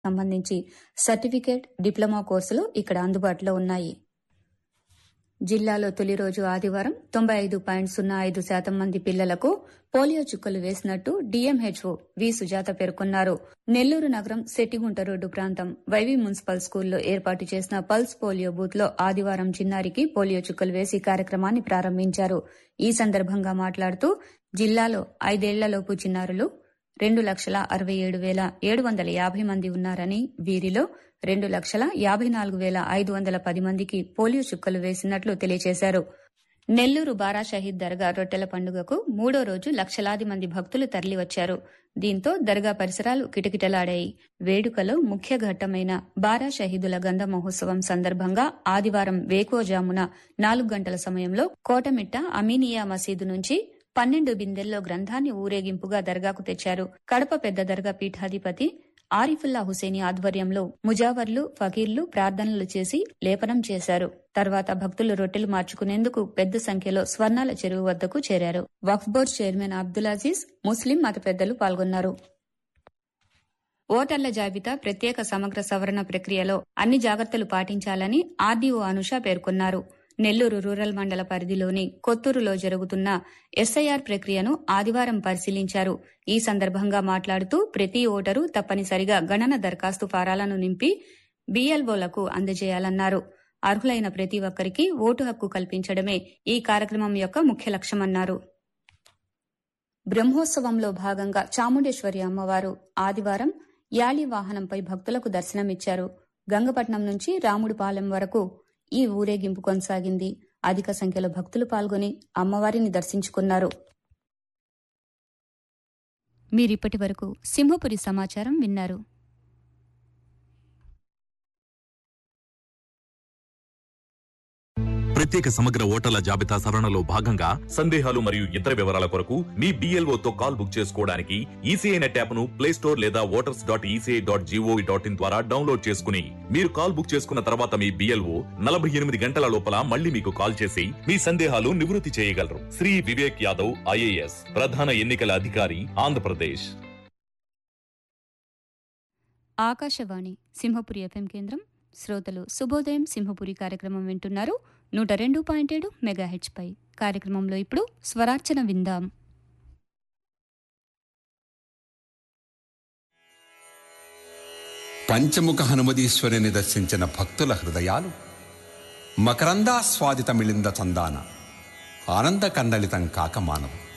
సంబంధించి certificate diploma కోర్సులు ఇక్కడ అందుబాటులో ఉన్నాయి జిల్లాలో తొలి రోజు ఆదివారం తొంభై ఐదు పాయింట్ సున్నా ఐదు శాతం మంది పిల్లలకు పోలియో చుక్కలు వేసినట్టు డీఎంహెచ్ఓ వి సుజాత పేర్కొన్నారు నెల్లూరు నగరం సెట్టిగుంట రోడ్డు ప్రాంతం వైవి మున్సిపల్ స్కూల్లో ఏర్పాటు చేసిన పల్స్ పోలియో బూత్ లో ఆదివారం చిన్నారికి పోలియో చుక్కలు వేసి కార్యక్రమాన్ని ప్రారంభించారు ఈ సందర్భంగా మాట్లాడుతూ జిల్లాలో ఐదేళ్లలోపు చిన్నారులు రెండు లక్షల అరవై ఏడు వేల ఏడు వందల యాభై మంది ఉన్నారని వీరిలో రెండు లక్షల యాభై నాలుగు వేల ఐదు వందల పది మందికి పోలియో చుక్కలు వేసినట్లు తెలియజేశారు నెల్లూరు బారా షహీద్ దర్గా రొట్టెల పండుగకు మూడో రోజు లక్షలాది మంది భక్తులు తరలివచ్చారు దీంతో దర్గా పరిసరాలు కిటకిటలాడాయి వేడుకలో ముఖ్య ఘట్టమైన బారా షహీదుల గంధ మహోత్సవం సందర్భంగా ఆదివారం వేకోజామున నాలుగు గంటల సమయంలో కోటమిట్ట అమీనియా మసీదు నుంచి పన్నెండు బిందెల్లో గ్రంథాన్ని ఊరేగింపుగా దర్గాకు తెచ్చారు కడప పెద్ద దర్గా పీఠాధిపతి ఆరిఫుల్లా హుసేని ఆధ్వర్యంలో ముజావర్లు ఫకీర్లు ప్రార్థనలు చేసి లేపనం చేశారు తర్వాత భక్తులు రొట్టెలు మార్చుకునేందుకు పెద్ద సంఖ్యలో స్వర్ణాల చెరువు వద్దకు చేరారు వక్ఫ్ బోర్డు చైర్మన్ అబ్దుల్ అజీజ్ ముస్లిం మత పెద్దలు పాల్గొన్నారు ఓటర్ల జాబితా ప్రత్యేక సమగ్ర సవరణ ప్రక్రియలో అన్ని జాగ్రత్తలు పాటించాలని ఆర్డీఓ అనుష పేర్కొన్నారు నెల్లూరు రూరల్ మండల పరిధిలోని కొత్తూరులో జరుగుతున్న ఎస్ఐఆర్ ప్రక్రియను ఆదివారం పరిశీలించారు ఈ సందర్భంగా మాట్లాడుతూ ప్రతి ఓటరు తప్పనిసరిగా గణన దరఖాస్తు ఫారాలను నింపి బీఎల్ఓలకు అందజేయాలన్నారు అర్హులైన ప్రతి ఒక్కరికి ఓటు హక్కు కల్పించడమే ఈ కార్యక్రమం యొక్క ముఖ్య లక్ష్యమన్నారు బ్రహ్మోత్సవంలో భాగంగా చాముండేశ్వరి అమ్మవారు ఆదివారం యాళి వాహనంపై భక్తులకు దర్శనమిచ్చారు గంగపట్నం నుంచి రాముడిపాలెం వరకు ఈ ఊరేగింపు కొనసాగింది అధిక సంఖ్యలో భక్తులు పాల్గొని అమ్మవారిని దర్శించుకున్నారు మీరిప్పటి వరకు సింహపురి సమాచారం విన్నారు ప్రత్యేక సమగ్ర ఓటర్ల జాబితా సవరణలో భాగంగా సందేహాలు మరియు ఇతర వివరాల కొరకు మీ BLO తో కాల్ బుక్ చేసుకోవడానికి ఈసీఐ నెట్ యాప్ ను ప్లే స్టోర్ లేదా voters dot ECI dot GOV dot in ద్వారా డౌన్లోడ్ చేసుకుని మీరు కాల్ బుక్ చేసుకున్న తర్వాత మీ బిఎల్ఓ నలభై ఎనిమిది గంటల లోపల మళ్ళీ మీకు కాల్ చేసి మీ సందేహాలు నివృత్తి చేయగలరు శ్రీ వివేక్ యాదవ్ ఐఏఎస్ ప్రధాన ఎన్నికల అధికారి ఆంధ్రప్రదేశ్ ఆకాశవాణి సింహపురి ఎఫ్ఎం కేంద్రం శ్రోతలు శుభోదయం సింహపురి కార్యక్రమం వింటున్నారు నూట రెండు పాయింట్ ఏడు మెగాహెచ్ పై కార్యక్రమంలో ఇప్పుడు స్వరార్చన విందాం పంచముఖ హనుమదీశ్వరుని దర్శించిన భక్తుల హృదయాలు మకరందాస్వాదిత మిళింద చందాన ఆనంద కందళితం కాకమానవు